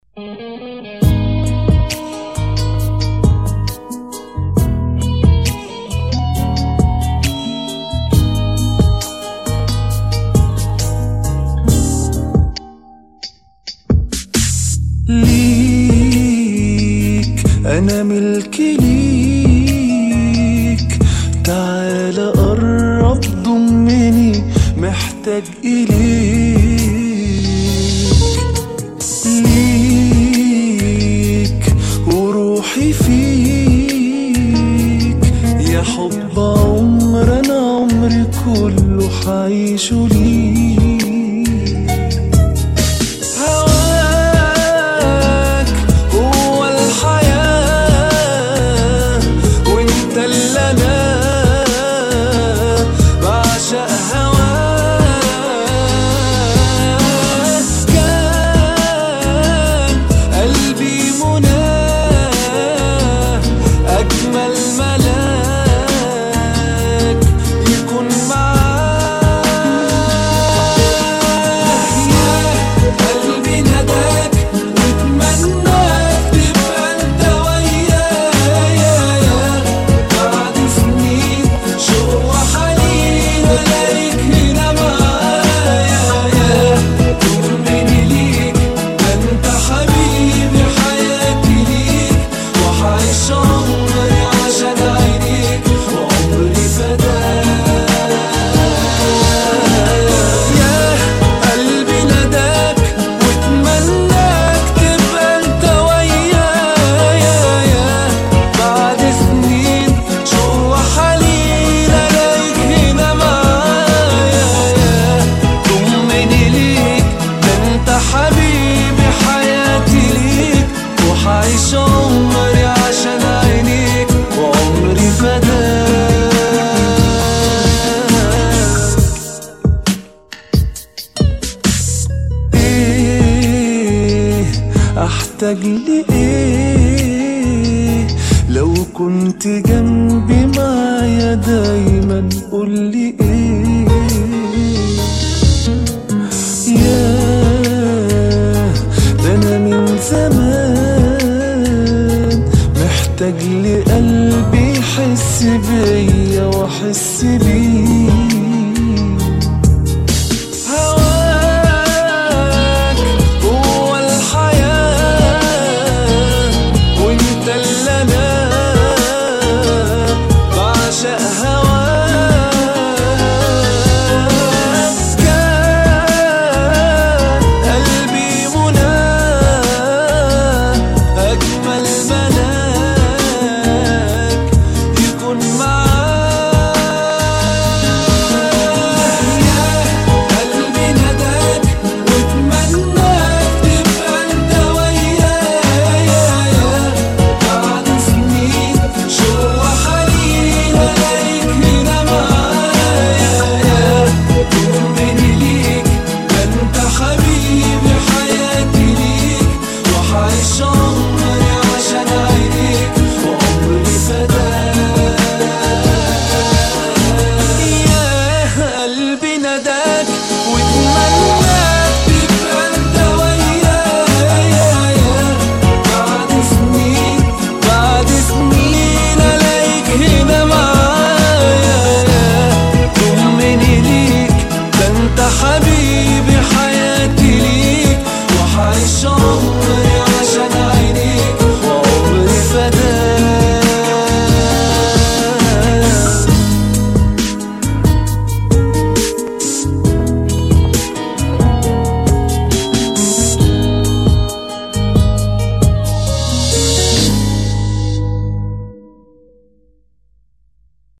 ليك انا ملك ليك تعال قرب ضمني محتاج اليك ليك وروحي فيك يا حب عمر انا عمري كله حعيشه ليك هواك هو الحياة وانت اللي انا بعشق هواك كان قلبي مناه أجمل ملاك يكون معاك يا قلبي نداك واتمناك تبقى انت ويايا بعد سنين شوق وحنين الاقيك هنا معايا طمني ليك ده انت حبيبي حياتي ليك وحعيش عمري عشان عينيك وعمري فداك يا قلبي نداك واتمناك تبقى انت ويايا بعد سنين شوق وحنين الاقيك هنا معايا طمني ليك ده انت حبيبي حياتي ليك وحعيش عمري عشان عينيك وعمري فداك ايه احتاج لايه لو كنت جنبي معايا دايما قولي ايه يا ده انا من زمان محتاج لقلبي يحس بيا واحس بيه